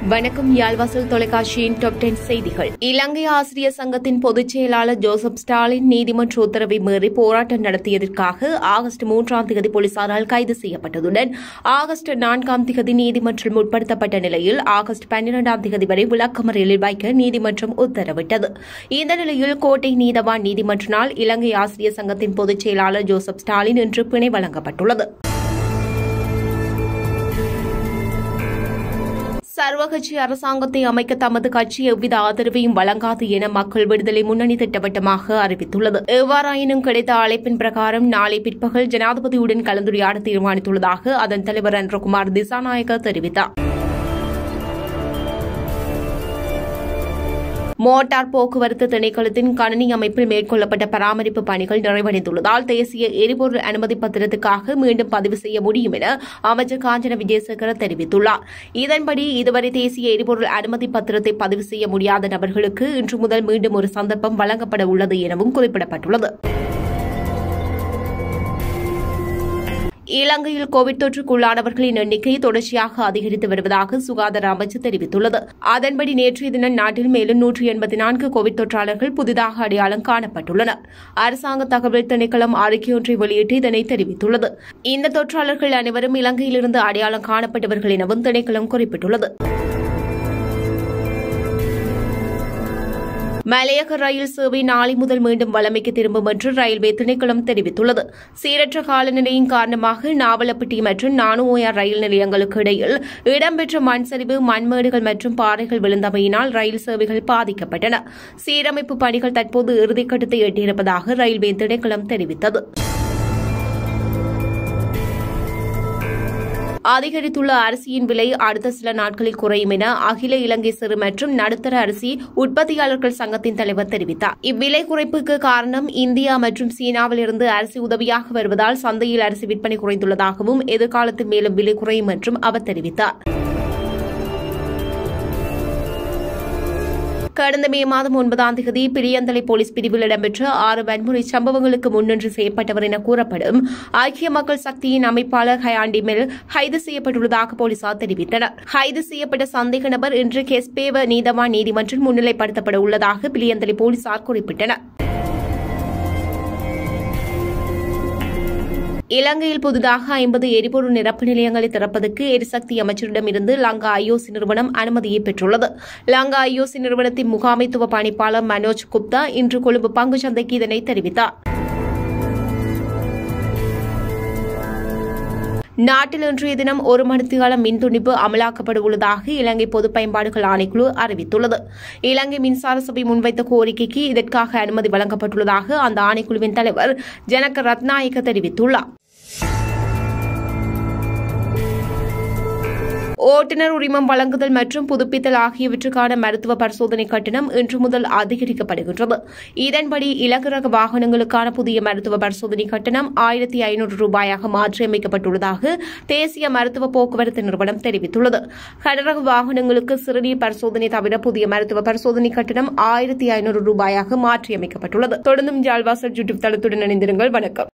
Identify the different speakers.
Speaker 1: வணக்கம் யாழ்வாசல் தொலைக்காட்சியின் top ten செய்திகள் இலங்கை ஆசிரியர் சங்கத்தின் பொதுச் செயலாளர் ஜோசப் ஸ்டாலின் நீதிமன்ற உத்தரவை மீறி போராட்டம் நடத்தியதற்காக ஆகஸ்ட் மூன்றாம் தேதி போலீசாரால் கைது செய்யப்பட்டதுடன் ஆகஸ்ட் நான்காம் தேதி நீதிமன்றம் உட்படுத்தப்பட்ட நிலையில் ஆகஸ்ட் பன்னிரண்டாம் தேதி வரை விளக்கமறியலில் வைக்க நீதிமன்றம் உத்தரவிட்டது இந்த நிலையில் கோட்டை நீதவான் நீதிமன்றினால் இலங்கை ஆசிரியர் சங்கத்தின் பொதுச் செயலாளர் ஜோசப் ஸ்டாலின் இன்று பிணை வழங்கப்பட்டுள்ளது சர்வகட்சி அரசாங்கத்தை அமைக்க தமது கட்சி எவ்வித ஆதரவையும் வழங்காது என மக்கள் விடுதலை முன்னணி திட்டவட்டமாக அறிவித்துள்ளது எவ்வாறாயினும் கிடைத்த அழைப்பின் பிரகாரம் நாளை பிற்பகல் ஜனாதிபதியுடன் கலந்துரையாட தீர்மானித்துள்ளதாக அதன் தலைவர் அன்றகுமார் திசாநாயக்க தெரிவித்தார் மோட்டார் போக்குவரத்து திணைக்களத்தின் கணினி அமைப்பில் மேற்கொள்ளப்பட்ட பராமரிப்பு பணிகள் நிறைவடைந்துள்ளதால் தேசிய எரிபொருள் அனுமதி பத்திரத்துக்காக மீண்டும் பதிவு செய்ய முடியும் என அமைச்சர் காஞ்சன விஜயசேகர தெரிவித்துள்ளார் இதன்படி இதுவரை தேசிய எரிபொருள் அனுமதி பத்திரத்தை பதிவு செய்ய முடியாத நபர்களுக்கு இன்று முதல் மீண்டும் ஒரு சந்தர்ப்பம் வழங்கப்பட உள்ளது எனவும் குறிப்பிடப்பட்டுள்ளது இலங்கையில் கோவிட் தொற்றுக்குள்ளானவர்களின் எண்ணிக்கை தொடர்ச்சியாக அதிகரித்து வருவதாக சுகாதார அமைச்சு தெரிவித்துள்ளது அதன்படி நேற்றைய தினம் நாட்டில் மேலும் நூற்றி எண்பத்தி நான்கு கோவிட் தொற்றாளர்கள் புதிதாக அடையாளம் காணப்பட்டுள்ளனர் அரசாங்க தகவல் திணைக்களம் அறிக்கையொன்றை வெளியிட்டு இதனை தெரிவித்துள்ளது இந்த தொற்றாளர்கள் அனைவரும் இலங்கையிலிருந்து அடையாளம் காணப்பட்டவர்கள் எனவும் திணைக்களம் குறிப்பிட்டுள்ளது மலையக ரயில் சேவை நாளை முதல் மீண்டும் வளமைக்கு திரும்பும் என்று ரயில்வே திணைக்களம் தெரிவித்துள்ளது சீரற்ற காலநிலையின் காரணமாக நாவலப்பட்டி மற்றும் நானுஓயா ரயில் நிலையங்களுக்கு இடையில் இடம்பெற்ற மண் சரிவு மண்மேடுகள் மற்றும் பாறைகள் விழுந்தமையினால் ரயில் சேவைகள் பாதிக்கப்பட்டன சீரமைப்பு பணிகள் தற்போது இறுதிக்கட்டத்தை எட்டியிருப்பதாக ரயில்வே திணைக்களம் தெரிவித்தது அதிகரித்துள்ள அரிசியின் விலை அடுத்த சில நாட்களில் குறையும் என அகில இலங்கை சிறு மற்றும் நடுத்தர அரிசி உற்பத்தியாளர்கள் சங்கத்தின் தலைவர் தெரிவித்தார் இவ்விலை குறைப்புக்கு காரணம் இந்தியா மற்றும் சீனாவில் இருந்து அரிசி உதவியாக வருவதால் சந்தையில் அரிசி விற்பனை குறைந்துள்ளதாகவும் எதிர்காலத்தில் மேலும் விலை குறையும் என்றும் அவர் தெரிவித்தார் கடந்த மே மாதம் ஒன்பதாம் தேதி பிரியந்தலை போலீஸ் பிரிவில் இடம்பெற்ற ஆறு வன்முறை சம்பவங்களுக்கு முன்னின்று செய்யப்பட்டவர் என கூறப்படும் ஐக்கிய மக்கள் சக்தியின் அமைப்பாளர் ஹயாண்டி மெல் கைது செய்யப்பட்டுள்ளதாக போலீசார் தெரிவித்தனர் கைது செய்யப்பட்ட சந்தேக நபர் இன்று கெஸ்பேவ நீதவான் நீதிமன்றில் முன்னிலைப்படுத்தப்பட உள்ளதாக பிரியந்தலை போலீசார் குறிப்பிட்டனர் இலங்கையில் புதிதாக ஐம்பது எரிபொருள் நிரப்பு நிலையங்களை திறப்பதற்கு எரிசக்தி அமைச்சரிடமிருந்து லங்கா ஐஓசி நிறுவனம் அனுமதியை பெற்றுள்ளது லங்கா ஐஓசி நிறுவனத்தின் முகாமைத்துவ பணிப்பாளர் மனோஜ் குப்தா இன்று கொழும்பு பங்குச்சந்தைக்கு இதனை தெரிவித்தார் நாட்டில் இன்றைய தினம் ஒரு மணித்தியால மின் துண்டிப்பு அமலாக்கப்பட உள்ளதாக இலங்கை பொது பயன்பாடுகள் ஆணைக்குழு அறிவித்துள்ளது இலங்கை மின்சார சபை முன்வைத்த கோரிக்கைக்கு இதற்காக அனுமதி வழங்கப்பட்டுள்ளதாக அந்த ஆணைக்குழுவின் தலைவர் ஜனக ரத்நாயக்க தெரிவித்துள்ளார் ஓட்டுநர் உரிமம் வழங்குதல் மற்றும் புதுப்பித்தல் ஆகியவற்றுக்கான மருத்துவ பரிசோதனை கட்டணம் இன்று முதல் அதிகரிக்கப்படுகின்றது இதன்படி இலகுரக வாகனங்களுக்கான புதிய மருத்துவ பரிசோதனை கட்டணம் ஆயிரத்தி ஐநூறு ரூபாயாக மாற்றியமைக்கப்பட்டுள்ளதாக தேசிய மருத்துவ போக்குவரத்து நிறுவனம் தெரிவித்துள்ளது கடரக வாகனங்களுக்கு சிறுநீர் பரிசோதனை தவிர புதிய மருத்துவ பரிசோதனை கட்டணம் ஆயிரத்தி ஐநூறு ரூபாயாக மாற்றியமைக்கப்பட்டுள்ளது தொடர்ந்தும் ஜால்வாசல் யூடியூப் தளத்துடன் இணைந்திருங்கள் வணக்கம்